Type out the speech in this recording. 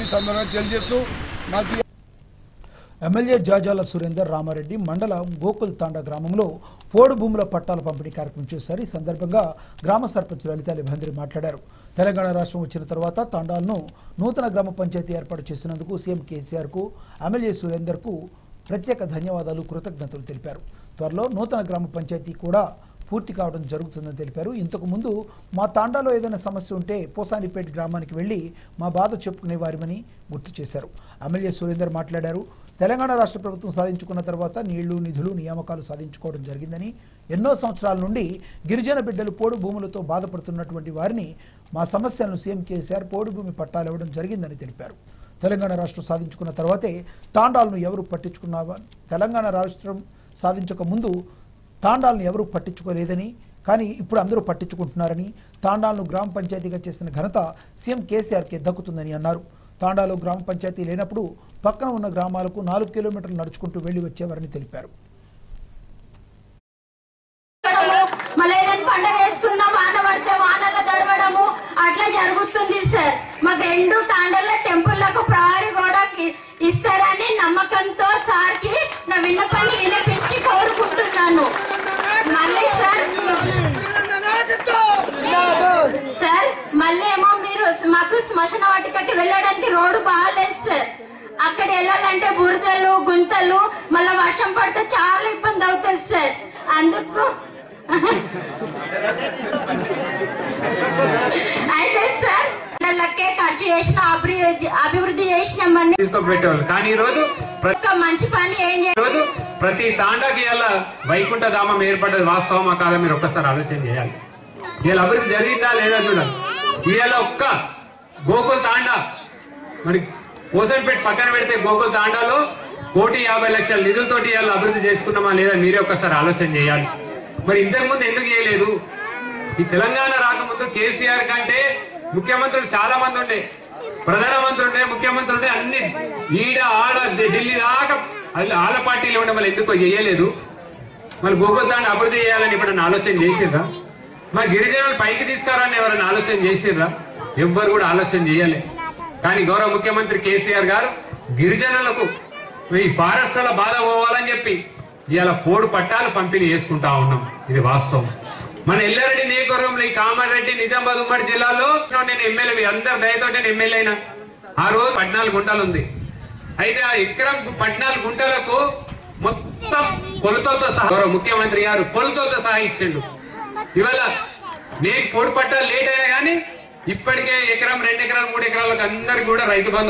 సందర్భంగా తెలియజేస్తూ నాకు ఈ ఎమ్మెల్యే జాజాల సురేందర్ రామారెడ్డి మండల గోకుల్ తాండా గ్రామంలో పోడు భూముల పట్టాల పంపిణీ కార్యక్రమం చేశారు ఈ సందర్భంగా గ్రామ సర్పంచ్ లలిత లిభంద్రి మాట్లాడారు తెలంగాణ రాష్ట్రం వచ్చిన తర్వాత తాండాలను నూతన గ్రామ పంచాయతీ ఏర్పాటు చేసినందుకు సీఎం కేసీఆర్కు ఎమ్మెల్యే సురేందర్కు ప్రత్యేక ధన్యవాదాలు కృతజ్ఞతలు తెలిపారు త్వరలో నూతన గ్రామ పంచాయతీ కూడా పూర్తి కావడం జరుగుతుందని తెలిపారు ఇంతకు ముందు మా తాండాలో ఏదైనా సమస్య ఉంటే పోసానిపేట గ్రామానికి వెళ్లి మా బాధ చెప్పుకునేవారిమని గుర్తు చేశారు ఎమ్మెల్యే సురేందర్ మాట్లాడారు తెలంగాణ రాష్ట్ర ప్రభుత్వం సాధించుకున్న తర్వాత నీళ్లు నిధులు నియామకాలు సాధించుకోవడం జరిగిందని ఎన్నో సంవత్సరాల నుండి గిరిజన బిడ్డలు పోడు భూములతో బాధపడుతున్నటువంటి వారిని మా సమస్యలను సీఎం కేసీఆర్ పోడు భూమి పట్టాలు ఇవ్వడం జరిగిందని తెలిపారు తెలంగాణ రాష్ట్రం సాధించుకున్న తర్వాతే తాండాలను ఎవరు పట్టించుకున్నావా తెలంగాణ రాష్ట్రం సాధించక ముందు తాండాలను ఎవరూ పట్టించుకోలేదని కానీ ఇప్పుడు అందరూ పట్టించుకుంటున్నారని తాండాలను గ్రామ పంచాయతీగా చేసిన ఘనత సీఎం కేసీఆర్కే దక్కుతుందని అన్నారు తాండాలో గ్రామ పంచాయతీ లేనప్పుడు పక్కన ఉన్న గ్రామాలకు నాలుగు కిలోమీటర్లు నడుచుకుంటూ వెళ్లి వచ్చేవారని తెలిపారు మళ్ళీ ఏదైనా పండగ వేసుకున్నా వాన పడితే వానలో తడవడము అట్లా జరుగుతుంది సార్ మాకు రెండు తాండల టెంపుల్లకు ప్రహరీ కూడా కి- ఇస్తారని నమ్మకంతో సార్ కి నా విన్నపాన్ని వినిపించి కోరుకుంటున్నాను మళ్ళీ సార్ సార్ మళ్ళీ ఏమో మీరు మాకు శ్మశాన వాటికకి వెళ్ళడానికి రోడ్డు బాగాలేదు సార్ అక్కడ వెళ్ళాలంటే బురదలు గుంతలు మళ్ళీ వర్షం పడితే చాలా ఇబ్బంది అవుతుంది సార్ అందుకు అయితే సార్ లక్కే ఖర్చు చేసిన అభివృద్ధి అభివృద్ధి చేసినామని తీసుకోబెట్టేవాళ్ళు కానీ ఈ రోజు ప్ర- ఒక మంచి పని ఏం ఈ చేయాలి రోజు ప్రతి తాండాకి ఇలా వైకుంఠ ధామం ఏర్పడ్డది వాస్తవమా కాదా మీరు ఒక్కసారి ఆలోచన చేయాలి ఇలా అభివృద్ధి జరిగిందా లేదా చూడాలి ఇవాళ ఒక్క గోకుల్ తాండా మరి పోసన్పేట పక్కన పెడితే గోకుల్ తాండాలో కోటి యాభై లక్షల నిధులతోటి ఇవాళ అభివృద్ధి చేసుకున్నామా లేదా మీరే ఒక్కసారి ఆలోచన చేయాలి మరి ఇంతకు ముందు ఎందుకు చేయలేదు ఈ తెలంగాణ రాకముందు కేసీఆర్ కంటే ముఖ్యమంత్రులు చాలా మంది ఉండే ప్రధానమంత్రి ఉండే ముఖ్యమంత్రి ఉండే అన్ని ఈడ ఆడ ఢి- ఢిల్లీ దాకా అది ఆల పార్టీలో ఉండే మళ్ళీ ఎందుకో చేయలేదు మళ్ళీ గోకుల్తాన్ని అభివృద్ధి చేయాలని ఎప్పుడైనా ఆలోచన చేసిర్రా మా గిరిజనులు పైకి తీసుకురాని ఎవరైనా ఆలోచన చేసిర్రా ఎవ్వరు కూడా ఆలోచన చేయలే కానీ గౌరవ ముఖ్యమంత్రి కేసీఆర్ గారు గిరిజనులకు ఈ ఫారెస్ట్ల బాధ పోవాలని చెప్పి ఇవాళ పోడు పట్టాలు పంపిణీ చేసుకుంటా ఉన్నాం ఇది వాస్తవం మన ఎల్లారెడ్డి నియోజకవర్గంలో ఈ కామారెడ్డి నిజామాబాద్ ఉమ్మడి జిల్లాలో నేను ఎమ్మెల్యే మీ అందరి దయతో నేను ఎమ్మెల్యే అయినా ఆ రోజు పద్నాలుగు గుంటలు ఉంది అయితే ఆ ఎకరం పద్నాలుగు గుంటలకు మొత్తం కొలతలతో సహా గౌరవ ముఖ్యమంత్రి గారు కొలతలతో సహా ఇచ్చిండు ఇవాళ నేను పొడి పట్టాలు లేట్ అయినా కానీ ఇప్పటికే ఎకరం రెండు ఎకరాలు మూడు ఎకరాలకు అందరికి కూడా రైతు బంధు